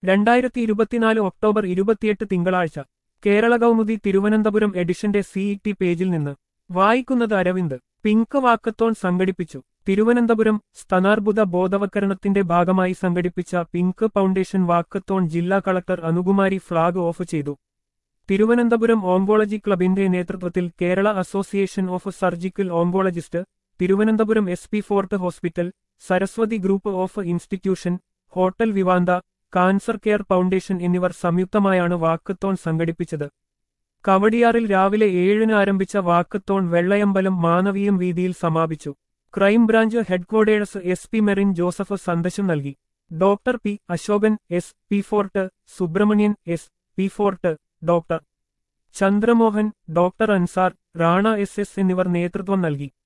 രണ്ടായിരത്തി ഇരുപത്തിനാല് ഒക്ടോബർ ഇരുപത്തിയെട്ട് തിങ്കളാഴ്ച കേരള കൗമുദി തിരുവനന്തപുരം എഡിഷന്റെ സിഇടി പേജിൽ നിന്ന് വായിക്കുന്നത് അരവിന്ദ് പിങ്ക് വാക്കത്തോൺ സംഘടിപ്പിച്ചു തിരുവനന്തപുരം സ്തനാർബുദ ബോധവൽക്കരണത്തിന്റെ ഭാഗമായി സംഘടിപ്പിച്ച പിങ്ക് ഫൗണ്ടേഷൻ വാക്കത്തോൺ ജില്ലാ കളക്ടർ അനുകുമാരി ഫ്ളാഗ് ഓഫ് ചെയ്തു തിരുവനന്തപുരം ഓങ്കോളജി ക്ലബിന്റെ നേതൃത്വത്തിൽ Kerala association of surgical oncologist Thiruvananthapuram S P fort hospital Saraswati group of institution hotel Vivanta cancer care foundation എന്നിവർ സംയുക്തമായാണ് വാക്കത്തോൺ സംഘടിപ്പിച്ചത് കവടിയാറിൽ രാവിലെ ഏഴിന് ആരംഭിച്ച വാക്കത്തോൺ വെള്ളയമ്പലം മാനവീയം വീതിയിൽ സമാപിച്ചു crime branch headquarters S P Merin Joseph സന്ദേശം നൽകി doctor P Ashokan S P fort Subramanian S P fort doctor Chandramohan doctor Ansar Rana S S എന്നിവർ നേതൃത്വം നൽകി